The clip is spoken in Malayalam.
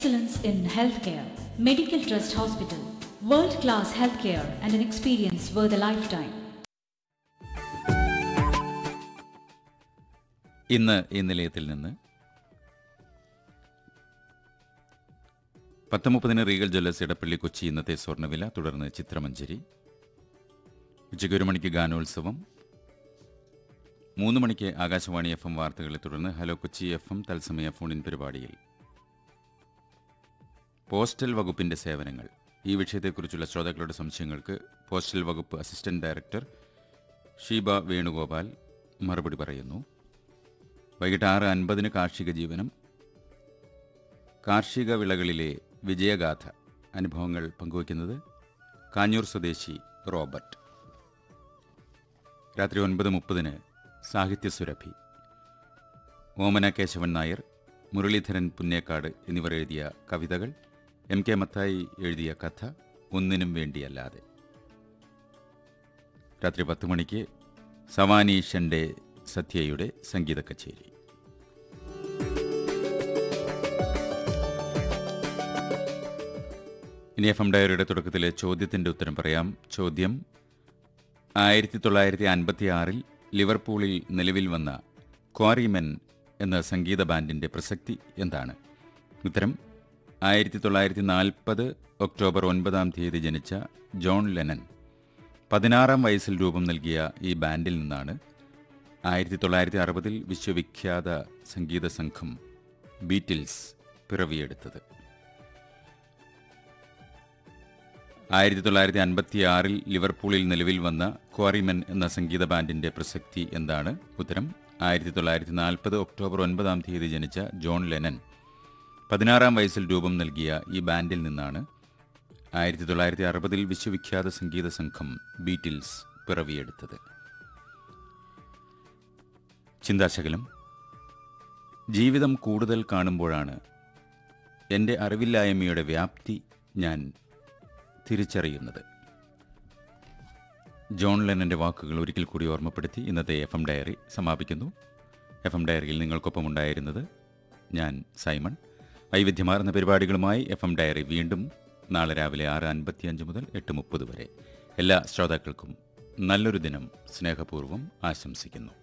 Excellence in Healthcare, Medical Trust Hospital, world class healthcare and an experience worth a lifetime. ഇന്ന് ഈ നിലയത്തിൽ നിന്ന് പത്ത് മുപ്പതിന് റീഗൽ ജ്വല്ലേഴ്സ് ഇടപ്പള്ളി കൊച്ചി ഇന്നത്തെ സ്വർണ്ണവില തുടർന്ന് ചിത്രമഞ്ചേരി ഉച്ചയ്ക്ക് ഒരു മണിക്ക് ഗാനോത്സവം മൂന്ന് മണിക്ക് ആകാശവാണി എഫ് എം വാർത്തകളെ തുടർന്ന് ഹലോ കൊച്ചി എഫ് എം തത്സമയ ഫോണിൻ പരിപാടിയിൽ പോസ്റ്റൽ വകുപ്പിന്റെ സേവനങ്ങൾ ഈ വിഷയത്തെക്കുറിച്ചുള്ള ശ്രോതാക്കളുടെ സംശയങ്ങൾക്ക് പോസ്റ്റൽ വകുപ്പ് അസിസ്റ്റന്റ് ഡയറക്ടർ ഷീബ വേണുഗോപാൽ മറുപടി പറയുന്നു വൈകിട്ട് ആറ് അൻപതിന് കാർഷിക ജീവനം കാർഷിക വിളകളിലെ വിജയഗാഥ അനുഭവങ്ങൾ പങ്കുവയ്ക്കുന്നത് കാഞ്ഞൂർ സ്വദേശി റോബർട്ട് രാത്രി ഒൻപത് മുപ്പതിന് സാഹിത്യസുരഭി ഓമന കേശവൻ നായർ മുരളീധരൻ പുന്നേക്കാട് എന്നിവർ എഴുതിയ കവിതകൾ എം കെ മത്തായി എഴുതിയ കഥ ഒന്നിനും വേണ്ടിയല്ലാതെ രാത്രി പത്ത് മണിക്ക് സവാനീഷന്റെ സത്യയുടെ സംഗീത കച്ചേരി ഇനി എഫ് എം ഡയറിയുടെ തുടക്കത്തിലെ ചോദ്യത്തിന്റെ ഉത്തരം പറയാം ചോദ്യം ആയിരത്തി തൊള്ളായിരത്തി അൻപത്തി ആറിൽ ലിവർപൂളിൽ നിലവിൽ വന്ന ക്വാറിമെൻ എന്ന സംഗീത ബാൻഡിന്റെ പ്രസക്തി എന്താണ് ഉത്തരം ആയിരത്തി തൊള്ളായിരത്തി നാൽപ്പത് ഒക്ടോബർ ഒൻപതാം തീയതി ജനിച്ച ജോൺ ലെനൻ പതിനാറാം വയസ്സിൽ രൂപം നൽകിയ ഈ ബാൻഡിൽ നിന്നാണ് ആയിരത്തി തൊള്ളായിരത്തി അറുപതിൽ വിശ്വവിഖ്യാത സംഗീത സംഘം ബീറ്റിൽസ് പിറവിയെടുത്തത് ആയിരത്തി തൊള്ളായിരത്തി അൻപത്തി ആറിൽ ലിവർപൂളിൽ നിലവിൽ വന്ന ക്വാറിമെൻ എന്ന സംഗീത ബാൻഡിന്റെ പ്രസക്തി എന്താണ് ഉത്തരം ആയിരത്തി തൊള്ളായിരത്തി നാൽപ്പത് ഒക്ടോബർ ഒൻപതാം തീയതി ജനിച്ച ജോൺ ലെനൻ പതിനാറാം വയസ്സിൽ രൂപം നൽകിയ ഈ ബാൻഡിൽ നിന്നാണ് ആയിരത്തി തൊള്ളായിരത്തി അറുപതിൽ വിശ്വവിഖ്യാത സംഗീത സംഘം ബീറ്റിൽസ് പിറവിയെടുത്തത് ചിന്താശകലം ജീവിതം കൂടുതൽ കാണുമ്പോഴാണ് എൻ്റെ അറിവില്ലായ്മയുടെ വ്യാപ്തി ഞാൻ തിരിച്ചറിയുന്നത് ജോൺ ലെനന്റെ വാക്കുകൾ ഒരിക്കൽ കൂടി ഓർമ്മപ്പെടുത്തി ഇന്നത്തെ എഫ് എം ഡയറി സമാപിക്കുന്നു എഫ് എം ഡയറിയിൽ നിങ്ങൾക്കൊപ്പം ഉണ്ടായിരുന്നത് ഞാൻ സൈമൺ വൈവിധ്യമാർന്ന പരിപാടികളുമായി എഫ് എം ഡയറി വീണ്ടും നാളെ രാവിലെ ആറ് അൻപത്തിയഞ്ച് മുതൽ എട്ട് മുപ്പത് വരെ എല്ലാ ശ്രോതാക്കൾക്കും നല്ലൊരു ദിനം സ്നേഹപൂർവ്വം ആശംസിക്കുന്നു